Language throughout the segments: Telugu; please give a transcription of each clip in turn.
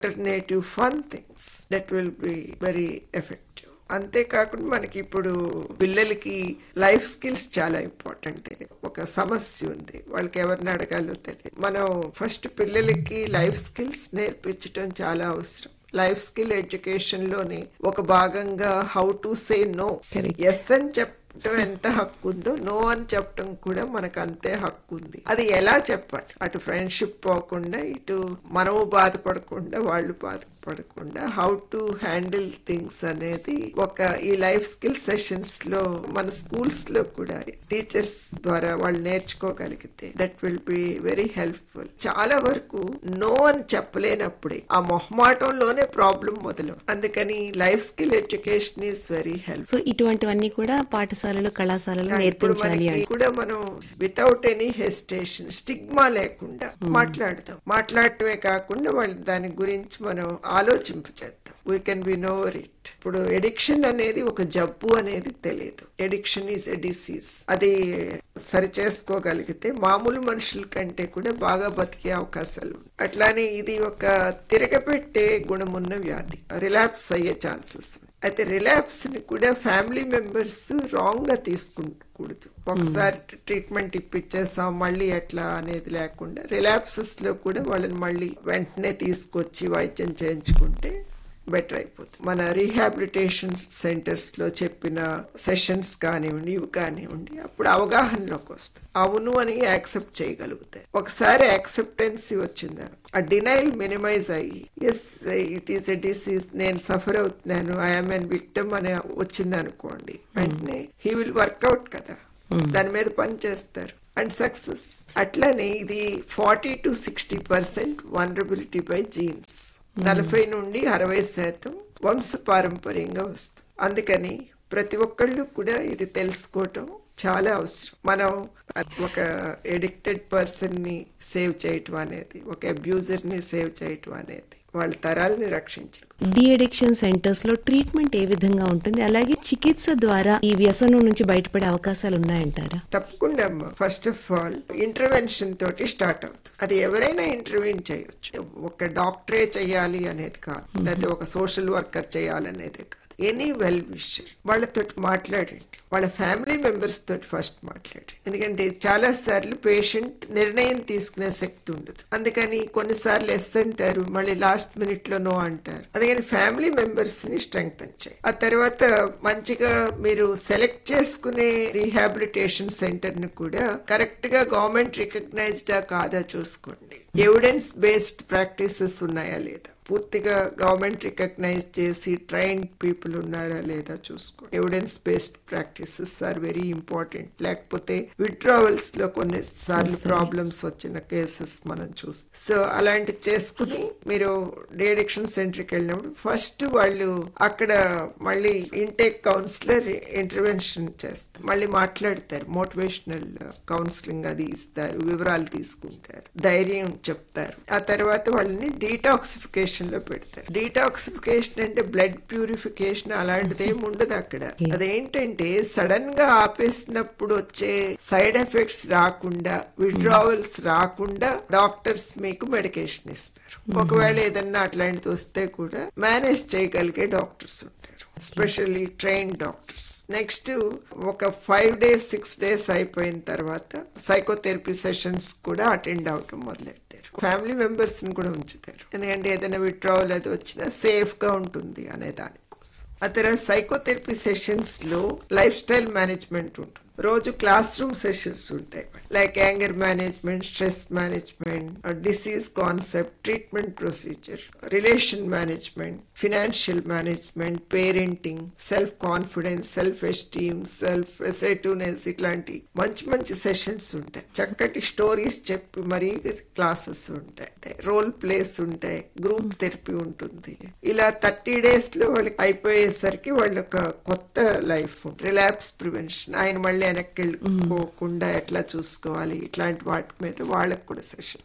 Alternative fun things that will be very effective అంతేకాకుండా మనకి ఇప్పుడు పిల్లలకి లైఫ్ స్కిల్స్ చాలా ఇంపార్టెంట్ ఒక సమస్య ఉంది వాళ్ళకి ఎవరిని అడగాలో తెలియదు మనం ఫస్ట్ పిల్లలకి లైఫ్ స్కిల్స్ నేర్పించడం చాలా అవసరం లైఫ్ స్కిల్ ఎడ్యుకేషన్ లోని ఒక భాగంగా how to say no Correct. Yes అని చెప్పడం ఎంత హక్కు ఉందో నో అని చెప్పడం కూడా మనకు అంతే హక్కు ఉంది అది ఎలా చెప్పాలి అటు ఫ్రెండ్షిప్ పోకుండా ఇటు మనము బాధపడకుండా వాళ్ళు బాధపడకుండా హౌ టు హ్యాండిల్ థింగ్స్ అనేది ఒక ఈ లైఫ్ స్కిల్ సెషన్స్ లో మన స్కూల్స్ లో కూడా టీచర్స్ ద్వారా వాళ్ళు నేర్చుకోగలిగితే that will be very helpful చాలా వరకు నో అని చెప్పలేనప్పుడే ఆ మొహమాటంలోనే ప్రాబ్లం మొదలు అందుకని life skill education is very help so ఇటువంటివన్నీ కూడా పాఠశాలలో కళాశాలలో ఇప్పుడు నేర్పించాలి మనకి అని కూడా మనం వితౌట్ ఎనీ హెసిటేషన్ స్టిగ్మా లేకుండా మాట్లాడదాం మాట్లాడటమే కాకుండా వాళ్ళు దాని గురించి మనం ఆలోచింపచేద్దాం we can be knower it ఇప్పుడు ఎడిక్షన్ అనేది ఒక జబ్బు అనేది తెలియదు ఎడిక్షన్ ఈజ్ ఎ డిసీజ్ అది సరి చేసుకోగలిగితే మామూలు మనుషుల కంటే కూడా బాగా బతికే అవకాశాలు ఉన్నాయి అట్లానే ఇది ఒక తిరగపెట్టే గుణమున్న వ్యాధి రిలాప్స్ అయ్యే ఛాన్సెస్ అయితే రిలాప్స్ ని కూడా ఫ్యామిలీ మెంబర్స్ రాంగ్ గా తీసుకుంటకూడదు ఒకసారి ట్రీట్మెంట్ ఇప్పించేసాం మళ్ళీ ఎట్లా అనేది లేకుండా రిలాప్సెస్ లో కూడా వాళ్ళని మళ్ళీ వెంటనే తీసుకొచ్చి వైద్యం చేయించుకుంటే బెటర్ అయిపోతుంది మన రీహాబిలిటేషన్ సెంటర్స్ లో చెప్పిన సెషన్స్ కానివ్వండి ఇవి కానివ్వండి అప్పుడు అవగాహనలోకి వస్తుంది అవును అని యాక్సెప్ట్ చేయగలుగుతాయి ఒకసారి యాక్సెప్టెన్సీ వచ్చింది అనుకో ఆ డినైల్ మినిమైజ్ అయ్యి yes it is a disease నేను సఫర్ అవుతున్నాను ఐఎమ్ ఎన్ విక్టమ్ అని వచ్చింది అనుకోండి వెంటనే హీ విల్ వర్కౌట్ కదా దాని మీద పని చేస్తారు అండ్ సక్సెస్ అట్లనే ఇది forty to sixty percent vulnerability by genes నలభై నుండి అరవై శాతం వంశ పారంపర్యంగా వస్తుంది అందుకని ప్రతి ఒక్కళ్ళు కూడా ఇది తెలుసుకోవటం చాలా అవసరం మనం ఒక ఎడిక్టెడ్ పర్సన్ ని సేవ్ చేయటం అనేది ఒక అబ్యూజర్ ని సేవ్ చేయటం అనేది వాళ్ళ తరాలని రక్షించడం డి అడిక్షన్ సెంటర్స్ లో ట్రీట్మెంట్ ఏ విధంగా ఉంటుంది అలాగే చికిత్స ద్వారా ఈ వ్యసనం నుంచి బయటపడే అవకాశాలు ఉన్నాయంటారా తప్పకుండా అమ్మా ఫస్ట్ ఆఫ్ ఆల్ ఇంటర్వెన్షన్ తోటి స్టార్ట్ అవుతుంది అది ఎవరైనా ఇంటర్వ్యూన్ చేయొచ్చు ఒక డాక్టరే చేయాలి అనేది కాదు లేకపోతే ఒక సోషల్ వర్కర్ చేయాలనేది కాదు ఎనీ వెల్ విషర్ వాళ్ళతో మాట్లాడండి వాళ్ళ ఫ్యామిలీ మెంబర్స్ తోటి ఫస్ట్ మాట్లాడండి ఎందుకంటే చాలా సార్లు పేషెంట్ నిర్ణయం తీసుకునే శక్తి ఉండదు అందుకని కొన్నిసార్లు ఎస్ అంటారు మళ్ళీ లాస్ట్ మినిట్ లో నో అంటారు అందుకని ఫ్యామిలీ మెంబర్స్ ని స్ట్రెంగ్త్ చేయాలి ఆ తర్వాత మంచిగా మీరు సెలెక్ట్ చేసుకునే రీహాబిలిటేషన్ సెంటర్ ని కూడా కరెక్ట్ గా గవర్నమెంట్ రికగ్నైజ్డా కాదా చూసుకోండి ఎవిడెన్స్ బేస్డ్ ప్రాక్టీసెస్ ఉన్నాయా లేదా పూర్తిగా గవర్నమెంట్ రికగ్నైజ్ చేసి ట్రైన్ పీపుల్ ఉన్నారా లేదా చూసుకో evidence based practices are very important లేకపోతే విత్డ్రావల్స్ లో కొన్ని సార్లు ప్రాబ్లమ్స్ వచ్చిన కేసెస్ మనం చూస్తాం సో అలాంటి చేసుకుని మీరు డిఅడిక్షన్ సెంటర్ కి వెళ్ళినప్పుడు ఫస్ట్ వాళ్ళు అక్కడ మళ్ళీ ఇంటేక్ కౌన్సిలర్ ఇంటర్వెన్షన్ చేస్తారు మళ్ళీ మాట్లాడతారు మోటివేషనల్ కౌన్సిలింగ్ అది ఇస్తారు వివరాలు తీసుకుంటారు ధైర్యం చెప్తారు ఆ తర్వాత వాళ్ళని డీటాక్సిఫికేషన్ లో పెడతారు డీటాక్సిఫికేషన్ అంటే బ్లడ్ ప్యూరిఫికేషన్ అలాంటిది ఏమి ఉండదు అక్కడ అదేంటంటే సడన్ గా ఆపేసినప్పుడు వచ్చే సైడ్ ఎఫెక్ట్స్ రాకుండా విడ్రావల్స్ రాకుండా డాక్టర్స్ మీకు మెడికేషన్ ఇస్తారు ఒకవేళ ఏదన్నా అట్లాంటిది వస్తే కూడా మేనేజ్ చేయగలిగే డాక్టర్స్ ఉంటారు ఎస్పెషల్లీ ట్రైన్ డాక్టర్స్ నెక్స్ట్ ఒక ఫైవ్ డేస్ సిక్స్ డేస్ అయిపోయిన తర్వాత సైకోథెరపీ సెషన్స్ కూడా అటెండ్ అవటం మొదలెడతారు ఫ్యామిలీ మెంబర్స్ ని కూడా ఉంచుతారు ఎందుకంటే ఏదైనా విత్డ్రావల్ అది వచ్చినా సేఫ్ గా ఉంటుంది అనే దానికోసం ఆ తర్వాత సైకోథెరపీ సెషన్స్ లో లైఫ్ స్టైల్ మేనేజ్మెంట్ ఉంటుంది రోజు క్లాస్ రూమ్ సెషన్స్ ఉంటాయి like anger management stress management disease concept treatment procedure relation management financial management parenting self confidence self esteem self assertiveness ఇట్లాంటి మంచి మంచి సెషన్స్ ఉంటాయి చక్కటి స్టోరీస్ చెప్పి మరీ క్లాసెస్ ఉంటాయి రోల్ ప్లేస్ ఉంటాయి గ్రూప్ థెరపీ ఉంటుంది ఇలా థర్టీ డేస్ లో వాళ్ళకి అయిపోయేసరికి వాళ్ళ ఒక కొత్త లైఫ్ రిలాప్స్ ప్రివెన్షన్ ఆయన మళ్ళీ వెనక్కి వెళ్ళిపోకుండా ఎట్లా చూసుకోవాలి ఇట్లాంటి వాటి మీద వాళ్ళకి కూడా సెషన్స్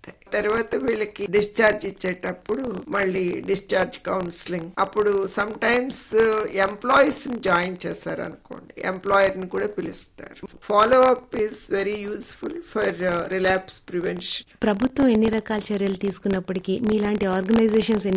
అవుతాయి తర్వాత వీళ్ళకి డిశ్చార్జ్ ఇచ్చేటప్పుడు మళ్ళీ డిశ్చార్జ్ కౌన్సిలింగ్ అప్పుడు సమ్ టైమ్స్ ఎంప్లాయీస్ ని జాయిన్ చేశారు అనుకోండి ఎంప్లాయర్ ని కూడా పిలుస్తారు follow up is very useful for relapse prevention ప్రభుత్వం ఎన్ని రకాల చర్యలు తీసుకున్నప్పటికీ మీలాంటి ఆర్గనైజేషన్స్